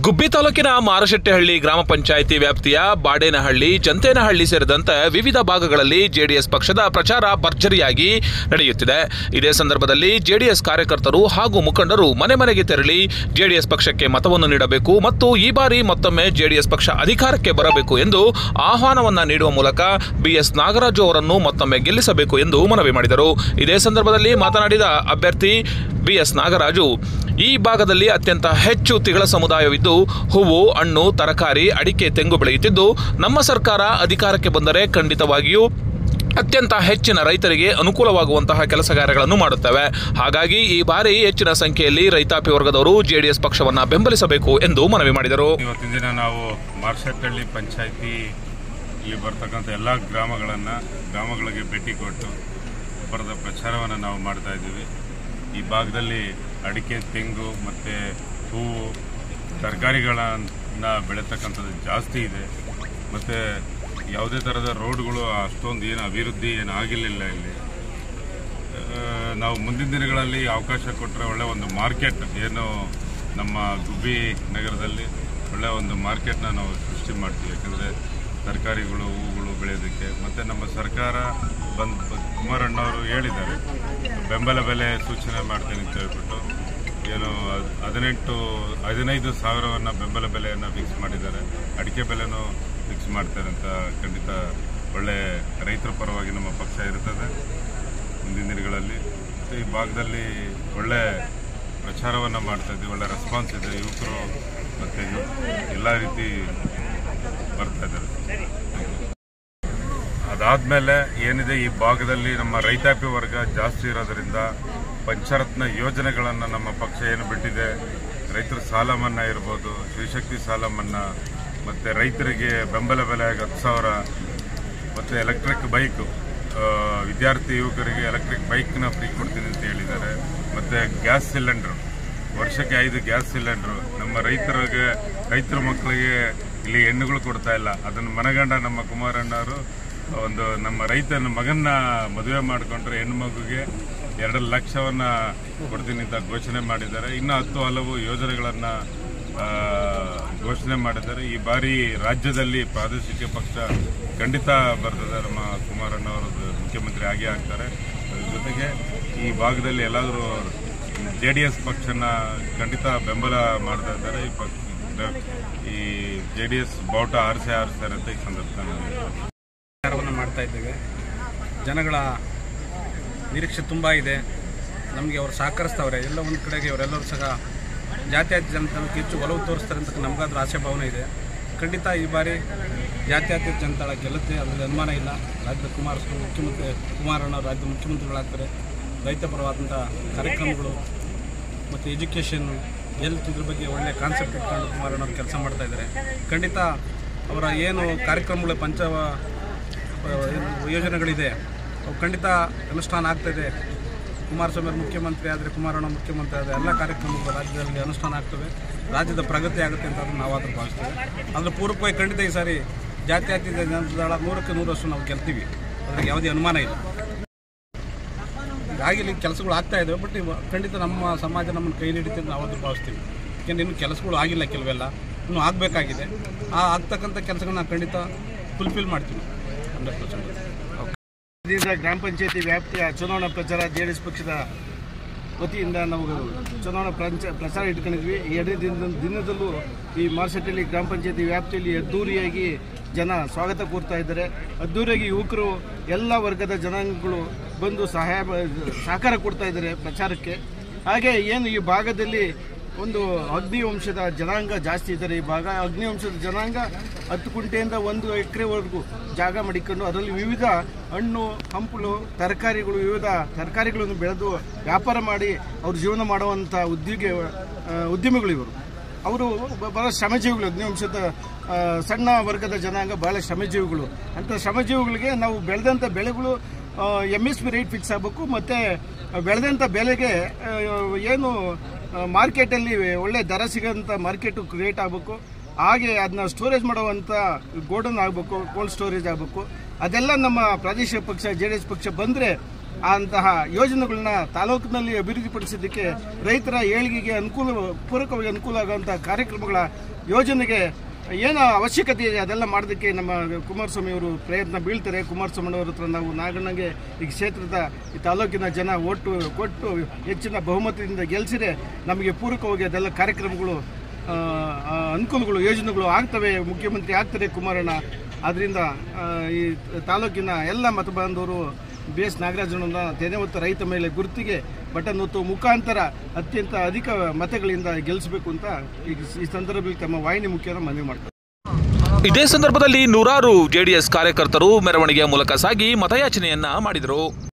ಗುಬ್ಬಿ ತಾಲೂಕಿನ ಮಾರಶೆಟ್ಟಿಹಳ್ಳಿ ಗ್ರಾಮ ಪಂಚಾಯಿತಿ ವ್ಯಾಪ್ತಿಯ ಬಾಡೇನಹಳ್ಳಿ ಜಂತೇನಹಳ್ಳಿ ಸೇರಿದಂತೆ ವಿವಿಧ ಭಾಗಗಳಲ್ಲಿ ಜೆಡಿಎಸ್ ಪಕ್ಷದ ಪ್ರಚಾರ ಭರ್ಜರಿಯಾಗಿ ನಡೆಯುತ್ತಿದೆ ಇದೇ ಸಂದರ್ಭದಲ್ಲಿ ಜೆಡಿಎಸ್ ಕಾರ್ಯಕರ್ತರು ಹಾಗೂ ಮುಖಂಡರು ಮನೆ ಮನೆಗೆ ತೆರಳಿ ಜೆಡಿಎಸ್ ಪಕ್ಷಕ್ಕೆ ಮತವನ್ನು ನೀಡಬೇಕು ಮತ್ತು ಈ ಬಾರಿ ಮತ್ತೊಮ್ಮೆ ಜೆಡಿಎಸ್ ಪಕ್ಷ ಅಧಿಕಾರಕ್ಕೆ ಬರಬೇಕು ಎಂದು ಆಹ್ವಾನವನ್ನ ನೀಡುವ ಮೂಲಕ ಬಿಎಸ್ ನಾಗರಾಜು ಅವರನ್ನು ಮತ್ತೊಮ್ಮೆ ಗೆಲ್ಲಿಸಬೇಕು ಎಂದು ಮನವಿ ಮಾಡಿದರು ಇದೇ ಸಂದರ್ಭದಲ್ಲಿ ಮಾತನಾಡಿದ ಅಭ್ಯರ್ಥಿ ಬಿಎಸ್ ನಾಗರಾಜು ಈ ಭಾಗದಲ್ಲಿ ಅತ್ಯಂತ ಹೆಚ್ಚು ತಿಗಳ ಸಮುದಾಯವಿದ್ದು ಹೂವು ಹಣ್ಣು ತರಕಾರಿ ಅಡಿಕೆ ತೆಂಗು ಬೆಳೆಯುತ್ತಿದ್ದು ನಮ್ಮ ಸರ್ಕಾರ ಅಧಿಕಾರಕ್ಕೆ ಬಂದರೆ ಖಂಡಿತವಾಗಿಯೂ ಅತ್ಯಂತ ಹೆಚ್ಚಿನ ರೈತರಿಗೆ ಅನುಕೂಲವಾಗುವಂತಹ ಕೆಲಸ ಕಾರ್ಯಗಳನ್ನು ಮಾಡುತ್ತೇವೆ ಹಾಗಾಗಿ ಈ ಬಾರಿ ಹೆಚ್ಚಿನ ಸಂಖ್ಯೆಯಲ್ಲಿ ರೈತಾಪಿ ವರ್ಗದವರು ಜೆಡಿಎಸ್ ಪಕ್ಷವನ್ನ ಬೆಂಬಲಿಸಬೇಕು ಎಂದು ಮನವಿ ಮಾಡಿದರು ಇವತ್ತಿನ ದಿನ ನಾವು ಮಾರ್ಷಟ್ಟಹಳ್ಳಿ ಪಂಚಾಯತಿ ಇಲ್ಲಿ ಬರ್ತಕ್ಕಂಥ ಎಲ್ಲ ಗ್ರಾಮಗಳನ್ನು ಗ್ರಾಮಗಳಿಗೆ ಭೇಟಿ ಕೊಟ್ಟು ಬರೆದ ಪ್ರಚಾರವನ್ನು ನಾವು ಮಾಡ್ತಾ ಇದ್ದೀವಿ ಈ ಭಾಗದಲ್ಲಿ ಅಡಿಕೆ ತೆಂಗು ಮತ್ತು ಹೂವು ತರಕಾರಿಗಳನ್ನು ಬೆಳೀತಕ್ಕಂಥದ್ದು ಜಾಸ್ತಿ ಇದೆ ಮತ್ತು ಯಾವುದೇ ಥರದ ರೋಡ್ಗಳು ಅಷ್ಟೊಂದು ಏನು ಅಭಿವೃದ್ಧಿ ಏನು ಆಗಿರಲಿಲ್ಲ ಇಲ್ಲಿ ಆ, ನಾವು ಮುಂದಿನ ದಿನಗಳಲ್ಲಿ ಅವಕಾಶ ಕೊಟ್ಟರೆ ಒಳ್ಳೆ ಒಂದು ಮಾರ್ಕೆಟ್ ಏನು ನಮ್ಮ ಗುಬ್ಬಿ ನಗರದಲ್ಲಿ ಒಳ್ಳೆ ಒಂದು ಮಾರ್ಕೆಟ್ನ ನಾವು ಸೃಷ್ಟಿ ಮಾಡ್ತೀವಿ ಯಾಕಂದರೆ ತರಕಾರಿಗಳು ಹೂವುಗಳು ಬೆಳೆಯೋದಕ್ಕೆ ಮತ್ತು ನಮ್ಮ ಸರ್ಕಾರ ಬಂದು ಕುಮಾರಣ್ಣವರು ಹೇಳಿದ್ದಾರೆ ಬೆಂಬಲ ಬೆಲೆ ಸೂಚನೆ ಮಾಡ್ತೇನೆ ಅಂತ ಹೇಳ್ಬಿಟ್ಟು ಏನು ಹದ್- ಹದಿನೆಂಟು ಹದಿನೈದು ಸಾವಿರವನ್ನು ಬೆಂಬಲ ಬೆಲೆಯನ್ನು ಫಿಕ್ಸ್ ಮಾಡಿದ್ದಾರೆ ಅಡಿಕೆ ಬೆಲೆನೂ ಫಿಕ್ಸ್ ಮಾಡ್ತಾರೆ ಅಂತ ಖಂಡಿತ ಒಳ್ಳೆ ರೈತರ ಪರವಾಗಿ ನಮ್ಮ ಪಕ್ಷ ಇರ್ತದೆ ಮುಂದಿನ ದಿನಗಳಲ್ಲಿ ಮತ್ತು ಈ ಭಾಗದಲ್ಲಿ ಒಳ್ಳೆ ಪ್ರಚಾರವನ್ನು ಮಾಡ್ತಾ ಇದ್ದೀವಿ ಒಳ್ಳೆ ರೆಸ್ಪಾನ್ಸ್ ಇದೆ ಯುವಕರು ಮತ್ತು ಎಲ್ಲ ರೀತಿ ಬರ್ತಾ ಇದ್ದಾರೆ ಅದಾದಮೇಲೆ ಏನಿದೆ ಈ ಭಾಗದಲ್ಲಿ ನಮ್ಮ ರೈತಾಪಿ ವರ್ಗ ಜಾಸ್ತಿ ಇರೋದರಿಂದ ಪಂಚರತ್ನ ಯೋಜನೆಗಳನ್ನು ನಮ್ಮ ಪಕ್ಷ ಏನು ಬಿಟ್ಟಿದೆ ರೈತರ ಸಾಲ ಮನ್ನಾ ಇರ್ಬೋದು ಶ್ರೀಶಕ್ತಿ ಸಾಲ ಮನ್ನಾ ಮತ್ತು ರೈತರಿಗೆ ಬೆಂಬಲ ಬೆಲೆ ಹತ್ತು ಸಾವಿರ ಮತ್ತು ಎಲೆಕ್ಟ್ರಿಕ್ ಬೈಕು ವಿದ್ಯಾರ್ಥಿ ಯುವಕರಿಗೆ ಎಲೆಕ್ಟ್ರಿಕ್ ಬೈಕ್ನ ಫ್ರೀ ಕೊಡ್ತೀನಿ ಅಂತ ಹೇಳಿದ್ದಾರೆ ಮತ್ತು ಗ್ಯಾಸ್ ಸಿಲಿಂಡ್ರು ವರ್ಷಕ್ಕೆ ಐದು ಗ್ಯಾಸ್ ಸಿಲಿಂಡ್ರು ನಮ್ಮ ರೈತರಿಗೆ ರೈತರ ಮಕ್ಕಳಿಗೆ ಇಲ್ಲಿ ಹೆಣ್ಣುಗಳು ಕೊಡ್ತಾ ಇಲ್ಲ ಅದನ್ನು ಮನಗಂಡ ನಮ್ಮ ಕುಮಾರಣ್ಣವರು ಒಂದು ನಮ್ಮ ರೈತನ ಮಗನ್ನ ಮದುವೆ ಮಾಡಿಕೊಂಡ್ರೆ ಹೆಣ್ಣು ಮಗುಗೆ ಎರಡು ಲಕ್ಷವನ್ನ ಕೊಡ್ತೀನಿ ಅಂತ ಘೋಷಣೆ ಮಾಡಿದ್ದಾರೆ ಇನ್ನು ಹತ್ತು ಹಲವು ಯೋಜನೆಗಳನ್ನು ಆ, ಘೋಷಣೆ ಮಾಡಿದ್ದಾರೆ ಈ ಬಾರಿ ರಾಜ್ಯದಲ್ಲಿ ಪ್ರಾದೇಶಿಕ ಪಕ್ಷ ಖಂಡಿತ ಬರ್ತದೆ ನಮ್ಮ ಕುಮಾರಣ್ಣವರು ಮುಖ್ಯಮಂತ್ರಿ ಆಗೇ ಆಗ್ತಾರೆ ಅದ್ರ ಜೊತೆಗೆ ಈ ಭಾಗದಲ್ಲಿ ಎಲ್ಲಾದರೂ ಜೆ ಡಿ ಎಸ್ ಪಕ್ಷನ ಖಂಡಿತ ಬೆಂಬಲ ಮಾಡ್ತಾ ಇದ್ದಾರೆ ಈ ಪಕ್ಷ ಈ ಜೆ ಡಿ ಎಸ್ ಬಾವುಟ ಆರಿಸೇ ಆರಿಸ್ತಾರೆ ಅಂತ ಈ ಸಂದರ್ಭದಲ್ಲಿ ಪ್ರಚಾರವನ್ನು ಮಾಡ್ತಾ ಇದ್ದೇವೆ ಜನಗಳ ನಿರೀಕ್ಷೆ ತುಂಬ ಇದೆ ನಮಗೆ ಅವರು ಸಹಕರಿಸ್ತವ್ರೆ ಎಲ್ಲ ಒಂದು ಕಡೆಗೆ ಇವರೆಲ್ಲರೂ ಸಹ ಜಾತ್ಯತೀತ ಜನತಾಳಕ್ಕೆ ಹೆಚ್ಚು ಒಲವು ತೋರಿಸ್ತಾರೆ ಅಂತ ನಮಗಾದ್ರೂ ಆಸೆ ಭಾವನೆ ಇದೆ ಖಂಡಿತ ಈ ಬಾರಿ ಜಾತ್ಯತೀತ ಜನತಾಳ ಗೆಲ್ಲುತ್ತೆ ಅದರಲ್ಲಿ ಅನುಮಾನ ಇಲ್ಲ ರಾಜ್ಯದ ಕುಮಾರಸ್ವಾಮಿ ಮುಖ್ಯಮಂತ್ರಿ ಕುಮಾರಣ್ಣ ರಾಜ್ಯದ ಮುಖ್ಯಮಂತ್ರಿಗಳಾಗ್ತಾರೆ ರೈತಪರವಾದಂಥ ಕಾರ್ಯಕ್ರಮಗಳು ಮತ್ತು ಎಜುಕೇಷನ್ನು ಹೆಲ್ತ್ ಇದ್ರ ಬಗ್ಗೆ ಒಳ್ಳೆ ಕಾನ್ಸೆಪ್ಟ್ ಇಟ್ಕೊಂಡು ಕುಮಾರಣ್ಣವ್ರು ಕೆಲಸ ಮಾಡ್ತಾ ಇದ್ದಾರೆ ಖಂಡಿತ ಅವರ ಏನು ಕಾರ್ಯಕ್ರಮಗಳು ಪಂಚ ಏನು ಯೋಜನೆಗಳಿದೆ ಅವು ಖಂಡಿತ ಅನುಷ್ಠಾನ ಆಗ್ತಾಯಿದೆ ಕುಮಾರಸ್ವಾಮಿ ಅವರು ಮುಖ್ಯಮಂತ್ರಿ ಆದರೆ ಕುಮಾರಣ್ಣ ಮುಖ್ಯಮಂತ್ರಿ ಆದರೆ ಎಲ್ಲ ಕಾರ್ಯಕ್ರಮಗಳು ರಾಜ್ಯದಲ್ಲಿ ಅನುಷ್ಠಾನ ಆಗ್ತವೆ ರಾಜ್ಯದ ಪ್ರಗತಿ ಆಗುತ್ತೆ ಅಂತ ಅದನ್ನು ನಾವಾದರೂ ಭಾವಿಸ್ತೇವೆ ಅದರ ಪೂರ್ವಕವಾಗಿ ಖಂಡಿತ ಈ ಸಾರಿ ಜಾತ್ಯತೀತ ಜನತಾದಳ ನೂರಕ್ಕೆ ನೂರಷ್ಟು ನಾವು ಗೆಲ್ತೀವಿ ಅದ್ರಿಗೆ ಯಾವುದೇ ಅನುಮಾನ ಇಲ್ಲ ಆಗಿಲ್ಲ ಕೆಲಸಗಳು ಆಗ್ತಾ ಇದ್ದಾವೆ ಬಟ್ ಇವ ಖಂಡಿತ ನಮ್ಮ ಸಮಾಜ ನಮ್ಮನ್ನು ಕೈ ಹಿಡಿತೀವಿ ಅಂತ ನಾವದು ಭಾವಿಸ್ತೀವಿ ಯಾಕೆಂದ್ರೆ ಇನ್ನು ಕೆಲಸಗಳು ಆಗಿಲ್ಲ ಕೆಲವೆಲ್ಲ ಇನ್ನೂ ಆಗಬೇಕಾಗಿದೆ ಆ ಆಗ್ತಕ್ಕಂಥ ಕೆಲಸಗಳನ್ನ ಖಂಡಿತ ಫುಲ್ಫಿಲ್ ಮಾಡ್ತೀವಿ ಹಂಡ್ರೆಡ್ ಪರ್ಸೆಂಟ್ ದಿನದ ಗ್ರಾಮ ಪಂಚಾಯತಿ ವ್ಯಾಪ್ತಿಯ ಚುನಾವಣಾ ಪ್ರಚಾರ ಜೆ ಡಿ ಎಸ್ ಪಕ್ಷದ ವತಿಯಿಂದ ನಾವು ಚುನಾವಣಾ ಪ್ರಚಾರ ಪ್ರಚಾರ ಇಟ್ಕೊಂಡಿದ್ವಿ ಎರಡನೇ ದಿನದ ದಿನದಲ್ಲೂ ಈ ಮಾರ್ಸೆಟ್ಟಲ್ಲಿ ಗ್ರಾಮ ಪಂಚಾಯತಿ ವ್ಯಾಪ್ತಿಯಲ್ಲಿ ಅದ್ದೂರಿಯಾಗಿ ಜನ ಸ್ವಾಗತ ಕೋರ್ತಾ ಇದ್ದಾರೆ ಅದ್ದೂರಿಯಾಗಿ ಯುವಕರು ಎಲ್ಲ ವರ್ಗದ ಜನಾಂಗಗಳು ಬಂದು ಸಹಾಯ ಸಹಕಾರ ಕೊಡ್ತಾ ಇದ್ದಾರೆ ಪ್ರಚಾರಕ್ಕೆ ಹಾಗೆ ಏನು ಈ ಭಾಗದಲ್ಲಿ ಒಂದು ಅಗ್ನಿ ವಂಶದ ಜನಾಂಗ ಜಾಸ್ತಿ ಇದ್ದಾರೆ ಈ ಭಾಗ ಅಗ್ನಿ ವಂಶದ ಜನಾಂಗ ಹತ್ತು ಕುಂಟೆಯಿಂದ ಒಂದು ಎಕರೆವರೆಗೂ ಜಾಗ ಮಾಡಿಕೊಂಡು ಅದರಲ್ಲಿ ವಿವಿಧ ಹಣ್ಣು ಹಂಪಲು ತರಕಾರಿಗಳು ವಿವಿಧ ತರಕಾರಿಗಳನ್ನು ಬೆಳೆದು ವ್ಯಾಪಾರ ಮಾಡಿ ಅವ್ರ ಜೀವನ ಮಾಡುವಂಥ ಉದ್ಯೋಗ ಆ, ಉದ್ಯಮಿಗಳು ಇವರು ಅವರು ಬ- ಬಹಳ ಶ್ರಮಜೀವಿಗಳು ಅಗ್ನಿವಂಶದ ಆ, ಸಣ್ಣ ವರ್ಗದ ಜನಾಂಗ ಬಹಳ ಶ್ರಮಜೀವಿಗಳು ಅಂಥ ಶ್ರಮಜೀವಿಗಳಿಗೆ ನಾವು ಬೆಳೆದಂಥ ಬೆಳೆಗಳು M S P rate fix ಆಗಬೇಕು ಮತ್ತು ಬೆಳೆದಂಥ ಬೆಲೆಗೆ ಆ, ಏನು ಮಾರ್ಕೆಟಲ್ಲಿ ಒಳ್ಳೆ ದರ ಸಿಗೋಂಥ ಮಾರ್ಕೆಟು ಕ್ರಿಯೇಟ್ ಆಗಬೇಕು ಹಾಗೆ ಅದನ್ನ ಸ್ಟೋರೇಜ್ ಮಾಡುವಂಥ ಗೋಡನ್ ಆಗಬೇಕು ಕೋಲ್ಡ್ ಸ್ಟೋರೇಜ್ ಆಗಬೇಕು ಅದೆಲ್ಲ ನಮ್ಮ ಪ್ರಾದೇಶಿಕ ಪಕ್ಷ ಜೆ ಡಿ ಎಸ್ ಪಕ್ಷ ಬಂದರೆ ಅಂತಹ ಯೋಜನೆಗಳನ್ನ ತಾಲೂಕಿನಲ್ಲಿ ಅಭಿವೃದ್ಧಿಪಡಿಸಿದ್ದಕ್ಕೆ ರೈತರ ಏಳಿಗೆಗೆ ಅನುಕೂಲ ಪೂರಕವಾಗಿ ಅನುಕೂಲ ಆಗುವಂಥ ಕಾರ್ಯಕ್ರಮಗಳ ಯೋಜನೆಗೆ ಏನು ಅವಶ್ಯಕತೆ ಇದೆ ಅದೆಲ್ಲ ಮಾಡೋದಕ್ಕೆ ನಮ್ಮ ಕುಮಾರಸ್ವಾಮಿ ಅವರು ಪ್ರಯತ್ನ ಬೀಳ್ತಾರೆ ಕುಮಾರಸ್ವಾಮಿ ಅವ್ರ ಹತ್ರ ನಾವು ನಾಗಣ್ಣಗೆ ಈ ಕ್ಷೇತ್ರದ ಈ ತಾಲೂಕಿನ ಜನ ಒಟ್ಟು ಕೊಟ್ಟು ಹೆಚ್ಚಿನ ಬಹುಮತದಿಂದ ಗೆಲ್ಲಿಸಿದ್ರೆ ನಮಗೆ ಪೂರಕವಾಗಿ ಅದೆಲ್ಲ ಕಾರ್ಯಕ್ರಮಗಳು ಆ, ಆ, ಅನುಕೂಲಗಳು ಯೋಜನೆಗಳು ಆಗ್ತವೆ ಮುಖ್ಯಮಂತ್ರಿ ಆಗ್ತಾರೆ ಕುಮಾರಣ್ಣ ಆದ್ದರಿಂದ ಆ, ಈ ತಾಲೂಕಿನ ಎಲ್ಲ ಮತ ಬಾಂಧವರು ಬಿ ಎಸ್ ನಾಗರಾಜನನ್ನ ತೆನೆ ಹೊತ್ತ ರೈತ ಮೇಲೆ ಗುರುತಿಗೆ ಬಟನ್ ಒತ್ತುವ ಮುಖಾಂತರ ಅತ್ಯಂತ ಅಧಿಕ ಮತಗಳಿಂದ ಗೆಲ್ಲಿಸಬೇಕು ಅಂತ ಈ ಈ ಸಂದರ್ಭದಲ್ಲಿ ತಮ್ಮ ವಾಹಿನಿ ಮುಖ್ಯನ ಮನವಿ ಮಾಡ್ತಾರೆ ಇದೇ ಸಂದರ್ಭದಲ್ಲಿ ನೂರಾರು ಜೆಡಿಎಸ್ ಕಾರ್ಯಕರ್ತರು ಮೆರವಣಿಗೆಯ ಮೂಲಕ ಸಾಗಿ ಮತಯಾಚನೆಯನ್ನ ಮಾಡಿದರು